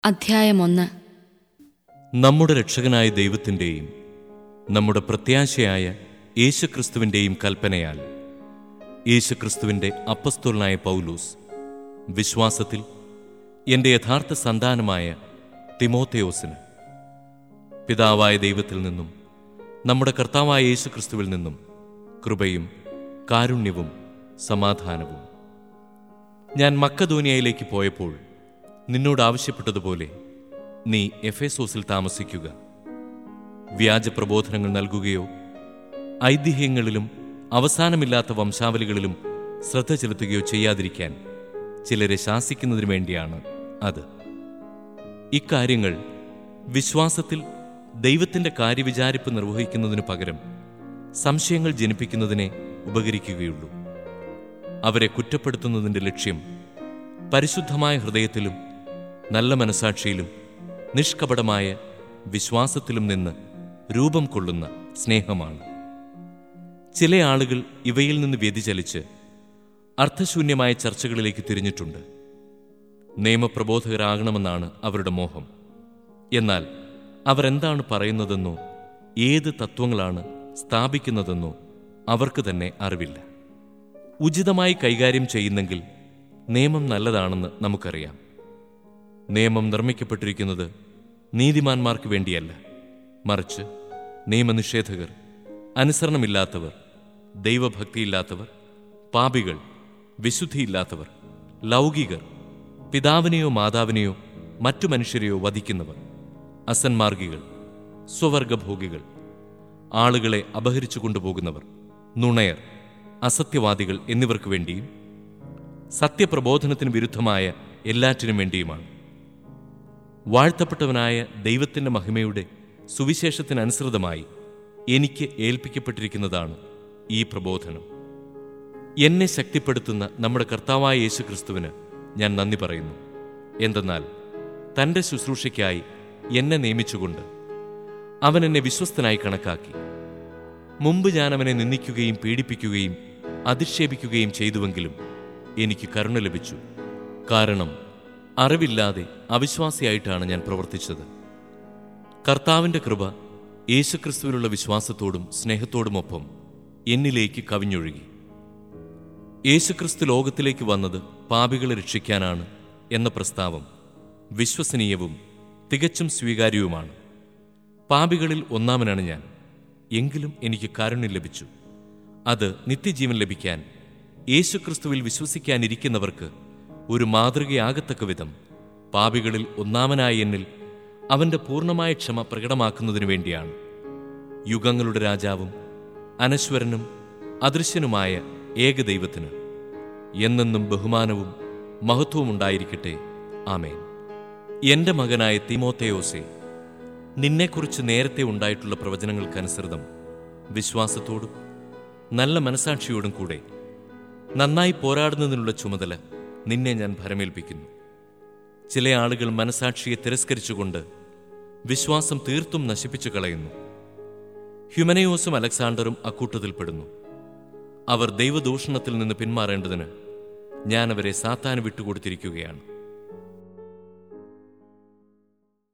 അധ്യായം ഒന്ന് നമ്മുടെ രക്ഷകനായ ദൈവത്തിൻ്റെയും നമ്മുടെ പ്രത്യാശയായ യേശുക്രിസ്തുവിൻ്റെയും കൽപ്പനയാൽ യേശുക്രിസ്തുവിൻ്റെ അപ്പസ്തോലനായ പൗലൂസ് വിശ്വാസത്തിൽ എൻ്റെ യഥാർത്ഥ സന്താനമായ തിമോത്തയോസിന് പിതാവായ ദൈവത്തിൽ നിന്നും നമ്മുടെ കർത്താവായ യേശുക്രിസ്തുവിൽ നിന്നും കൃപയും കാരുണ്യവും സമാധാനവും ഞാൻ മക്കധോനിയയിലേക്ക് പോയപ്പോൾ നിന്നോട് ആവശ്യപ്പെട്ടതുപോലെ നീ എഫേസോസിൽ താമസിക്കുക വ്യാജ പ്രബോധനങ്ങൾ നൽകുകയോ ഐതിഹ്യങ്ങളിലും അവസാനമില്ലാത്ത വംശാവലികളിലും ശ്രദ്ധ ചെലുത്തുകയോ ചെയ്യാതിരിക്കാൻ ചിലരെ ശാസിക്കുന്നതിനു വേണ്ടിയാണ് അത് ഇക്കാര്യങ്ങൾ വിശ്വാസത്തിൽ ദൈവത്തിന്റെ കാര്യവിചാരിപ്പ് നിർവഹിക്കുന്നതിനു പകരം സംശയങ്ങൾ ജനിപ്പിക്കുന്നതിനെ ഉപകരിക്കുകയുള്ളൂ അവരെ കുറ്റപ്പെടുത്തുന്നതിന്റെ ലക്ഷ്യം പരിശുദ്ധമായ ഹൃദയത്തിലും നല്ല മനസാക്ഷിയിലും നിഷ്കപടമായ വിശ്വാസത്തിലും നിന്ന് രൂപം കൊള്ളുന്ന സ്നേഹമാണ് ചില ആളുകൾ ഇവയിൽ നിന്ന് വ്യതിചലിച്ച് അർത്ഥശൂന്യമായ ചർച്ചകളിലേക്ക് തിരിഞ്ഞിട്ടുണ്ട് നിയമപ്രബോധകരാകണമെന്നാണ് അവരുടെ മോഹം എന്നാൽ അവരെന്താണ് പറയുന്നതെന്നോ ഏത് തത്വങ്ങളാണ് സ്ഥാപിക്കുന്നതെന്നോ അവർക്ക് തന്നെ അറിവില്ല ഉചിതമായി കൈകാര്യം ചെയ്യുന്നെങ്കിൽ നിയമം നല്ലതാണെന്ന് നമുക്കറിയാം നിയമം നിർമ്മിക്കപ്പെട്ടിരിക്കുന്നത് നീതിമാന്മാർക്ക് വേണ്ടിയല്ല മറിച്ച് നിയമനിഷേധകർ അനുസരണമില്ലാത്തവർ ദൈവഭക്തിയില്ലാത്തവർ പാപികൾ വിശുദ്ധിയില്ലാത്തവർ ലൗകികർ പിതാവിനെയോ മാതാവിനെയോ മറ്റു മനുഷ്യരെയോ വധിക്കുന്നവർ അസന്മാർഗികൾ സ്വവർഗഭോഗികൾ ആളുകളെ അപഹരിച്ചു കൊണ്ടുപോകുന്നവർ നുണയർ അസത്യവാദികൾ എന്നിവർക്ക് വേണ്ടിയും സത്യപ്രബോധനത്തിന് വിരുദ്ധമായ എല്ലാറ്റിനും വേണ്ടിയുമാണ് വാഴ്ത്തപ്പെട്ടവനായ ദൈവത്തിന്റെ മഹിമയുടെ സുവിശേഷത്തിനനുസൃതമായി എനിക്ക് ഏൽപ്പിക്കപ്പെട്ടിരിക്കുന്നതാണ് ഈ പ്രബോധനം എന്നെ ശക്തിപ്പെടുത്തുന്ന നമ്മുടെ കർത്താവായ യേശുക്രിസ്തുവിന് ഞാൻ നന്ദി പറയുന്നു എന്തെന്നാൽ തന്റെ ശുശ്രൂഷയ്ക്കായി എന്നെ നിയമിച്ചുകൊണ്ട് അവൻ എന്നെ വിശ്വസ്തനായി കണക്കാക്കി മുമ്പ് ഞാൻ അവനെ നിന്ദിക്കുകയും പീഡിപ്പിക്കുകയും അധിക്ഷേപിക്കുകയും ചെയ്തുവെങ്കിലും എനിക്ക് കരുണ ലഭിച്ചു കാരണം അറിവില്ലാതെ അവിശ്വാസിയായിട്ടാണ് ഞാൻ പ്രവർത്തിച്ചത് കർത്താവിന്റെ കൃപ യേശുക്രിസ്തുവിലുള്ള വിശ്വാസത്തോടും സ്നേഹത്തോടുമൊപ്പം എന്നിലേക്ക് കവിഞ്ഞൊഴുകി യേശുക്രിസ്തു ലോകത്തിലേക്ക് വന്നത് പാപികളെ രക്ഷിക്കാനാണ് എന്ന പ്രസ്താവം വിശ്വസനീയവും തികച്ചും സ്വീകാര്യവുമാണ് പാപികളിൽ ഒന്നാമനാണ് ഞാൻ എങ്കിലും എനിക്ക് കാരുണ്യം ലഭിച്ചു അത് നിത്യജീവൻ ലഭിക്കാൻ യേശുക്രിസ്തുവിൽ വിശ്വസിക്കാനിരിക്കുന്നവർക്ക് ഒരു മാതൃകയാകത്തക്ക വിധം പാപികളിൽ ഒന്നാമനായ എന്നിൽ അവന്റെ പൂർണ്ണമായ ക്ഷമ പ്രകടമാക്കുന്നതിനു വേണ്ടിയാണ് യുഗങ്ങളുടെ രാജാവും അനശ്വരനും അദൃശ്യനുമായ ഏകദൈവത്തിന് എന്നെന്നും ബഹുമാനവും മഹത്വവും ഉണ്ടായിരിക്കട്ടെ ആമേൻ എന്റെ മകനായ തിമോത്തയോസെ നിന്നെക്കുറിച്ച് നേരത്തെ ഉണ്ടായിട്ടുള്ള പ്രവചനങ്ങൾക്കനുസൃതം വിശ്വാസത്തോടും നല്ല മനസാക്ഷിയോടും കൂടെ നന്നായി പോരാടുന്നതിനുള്ള ചുമതല നിന്നെ ഞാൻ ഭരമേൽപ്പിക്കുന്നു ചില ആളുകൾ മനസാക്ഷിയെ തിരസ്കരിച്ചുകൊണ്ട് വിശ്വാസം തീർത്തും നശിപ്പിച്ചു കളയുന്നു ഹ്യുമനയോസും അലക്സാണ്ടറും അക്കൂട്ടത്തിൽപ്പെടുന്നു അവർ ദൈവദൂഷണത്തിൽ നിന്ന് പിന്മാറേണ്ടതിന് ഞാൻ അവരെ സാത്താന് വിട്ടുകൊടുത്തിരിക്കുകയാണ്